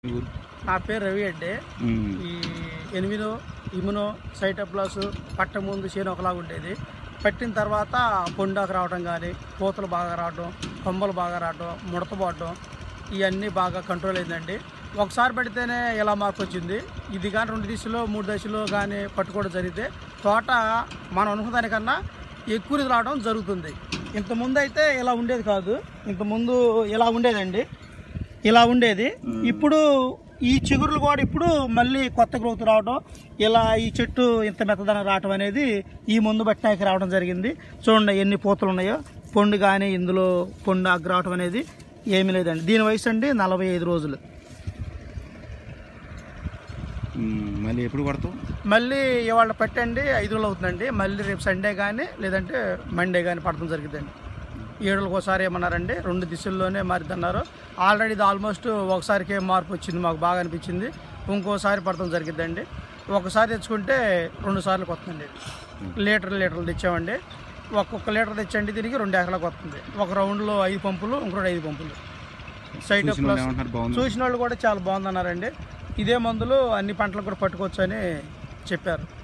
ఊరు నా పేరు రవి అండి ఉమ్. ఈ ఎనిమిదో ఇమునో సైటోప్లాస్ పట్ట ముందు చేను ఒకలాగా ఉండేది పెట్టిన తర్వాత పొండాకు రావడం కానీ పూతలు బాగా రావడం కొమ్మలు బాగా రావడం ముడత పోవడం ఇవన్నీ బాగా కంట్రోల్ అయిందండి ఒకసారి పెడితేనే ఇలా మార్పు వచ్చింది ఇది కానీ రెండు దిశలో మూడు దశలో కానీ పట్టుకోవడం జరిగితే తోట మనం అనుకున్న దానికన్నా ఎక్కువ ఇది రావడం జరుగుతుంది ఇంతకుముందు అయితే ఇలా ఉండేది కాదు ఇంతకుముందు ఇలా ఉండేదండి ఇలా ఉండేది ఇప్పుడు ఈ చిగురులు కూడా ఇప్పుడు మళ్ళీ కొత్త గ్రోత్ రావడం ఇలా ఈ చెట్టు ఇంత మెత్తదనం రావడం అనేది ఈ ముందు బట్టినాకి రావడం జరిగింది చూడండి ఎన్ని పూతలు ఉన్నాయో పొండు కానీ ఇందులో పొండు ఆకు రావడం అనేది ఏమీ లేదండి దీని వయసు అండి నలభై ఐదు రోజులు ఉమ్. మళ్ళీ ఎప్పుడు కొడతావు మళ్ళీ ఇవాళ పెట్టండి ఐదు రోజులు అవుతుందండి మళ్ళీ రేపు సండే కానీ లేదంటే మండే కానీ పడటం జరిగిందండి ఏడులకు ఒకసారి ఏమన్నారండి రెండు దిశల్లోనే మారిద్దన్నారు ఆల్రెడీ ఇది ఆల్మోస్ట్ ఒకసారికే మార్పు వచ్చింది మాకు బాగా అనిపించింది ఇంకోసారి పడటం జరిగిద్దండి ఒకసారి తెచ్చుకుంటే రెండు సార్లు కొత్తండి లీటర్ లీటర్లు తెచ్చామండి ఒక్కొక్క లీటర్ తెచ్చండి దీనికి రెండు ఎకరాలకు వస్తుంది ఒక రౌండ్లో ఐదు పంపులు ఇంకోటి ఐదు పంపులు సైట్ చూసిన వాళ్ళు ఏమంటున్నారు బాగుంది చూసిన వాళ్ళు కూడా చాలా బాగుందన్నారండి ఇదే మందులు అన్ని పంటలకు కూడా పట్టుకోవచ్చు అని చెప్పారు